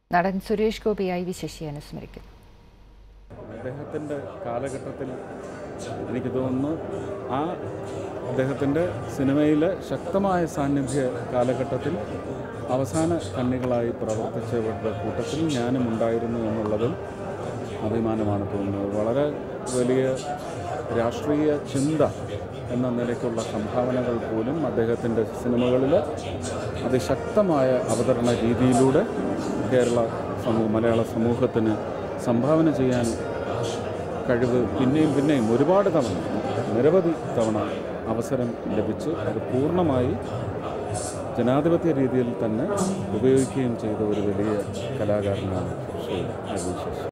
നടൻ Suresh Gopi I V Sasi അനുസ്മരിക്കുന്നു അദ്ദേഹത്തിൻ്റെ കാലഘട്ടത്തിൽ എനിക്ക് തോന്നുന്നു ആ അദ്ദേഹത്തിൻ്റെ സിനിമയിലെ ശക്തമായ സാന്നിധ്യ കാലഘട്ടത്തിൽ അവസാന കണ്ണികളായി പ്രവർത്തിച്ചവരുടെ കൂട്ടത്തിൽ ഞാനും ഉണ്ടായിരുന്നു എന്നുള്ളതിൽ അഭിമാനമാണ് തോന്നുന്നത് വളരെ വലിയ രാഷ്ട്രീയ ചിന്ത എന്ന നിലയ്ക്കുള്ള സംഭാവനകൾ പോലും അദ്ദേഹത്തിൻ്റെ സിനിമകളിൽ അതിശക്തമായ അവതരണ രീതിയിലൂടെ കേരള സമൂഹ മലയാള സമൂഹത്തിന് സംഭാവന ചെയ്യാൻ കഴിവ് പിന്നെയും പിന്നെയും ഒരുപാട് തവണ നിരവധി തവണ അവസരം ലഭിച്ച് അത് പൂർണ്ണമായി ജനാധിപത്യ രീതിയിൽ തന്നെ ഉപയോഗിക്കുകയും ചെയ്ത ഒരു വലിയ കലാകാരനാണ് ശ്രീ അജീഷ്